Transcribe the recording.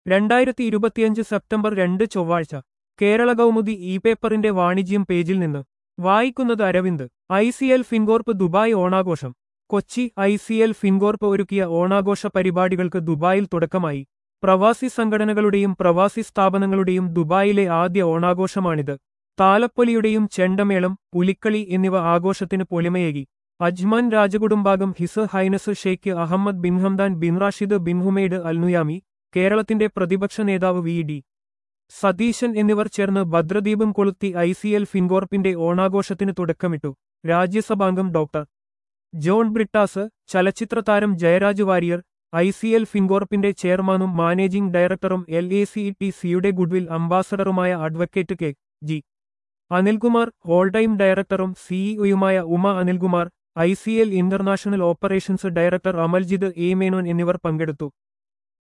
രണ്ടായിരത്തി ഇരുപത്തിയഞ്ച് സെപ്റ്റംബർ രണ്ട് ചൊവ്വാഴ്ച കേരള കൗമുദി ഇ പേപ്പറിന്റെ വാണിജ്യം പേജിൽ നിന്ന് വായിക്കുന്നത് Aravind I C L Fincorp Dubai ഓണാഘോഷം Kochi I C L Fincorp ഒരുക്കിയ ഓണാഘോഷ പരിപാടികൾക്ക് ദുബായിൽ തുടക്കമായി പ്രവാസി സംഘടനകളുടെയും പ്രവാസി സ്ഥാപനങ്ങളുടെയും ദുബായിലെ ആദ്യ ഓണാഘോഷമാണിത് താലപ്പൊലിയുടെയും ചെണ്ടമേളം പുലിക്കളി എന്നിവ ആഘോഷത്തിന് പൊലിമയേകി അജ്മാൻ രാജകുടുംബാംഗം His Highness Sheikh Ahmed bin Hamdan bin Rashid bin Humaid Al Nuaimi കേരളത്തിന്റെ പ്രതിപക്ഷ നേതാവ് വി ഡി സതീശൻ എന്നിവർ ചേർന്ന് ഭദ്രദീപം കൊളുത്തി ഐ സി എൽ ഫിൻകോർപ്പിന്റെ ഓണാഘോഷത്തിന് തുടക്കമിട്ടു രാജ്യസഭാംഗം ഡോക്ടർ ജോൺ ബ്രിട്ടാസ് ചലച്ചിത്ര താരം Jayaraj Warrier I C L ഫിൻകോർപ്പിന്റെ ചെയർമാനും മാനേജിംഗ് ഡയറക്ടറും എൽ എ സി ടി സിയുടെ ഗുഡ്വിൽ അംബാസഡറുമായ advocate K G Anilkumar all time ഡയറക്ടറും സിഇഒയുമായ Uma Anilkumar I C L international operations director Amaljith A Menon എന്നിവർ പങ്കെടുത്തു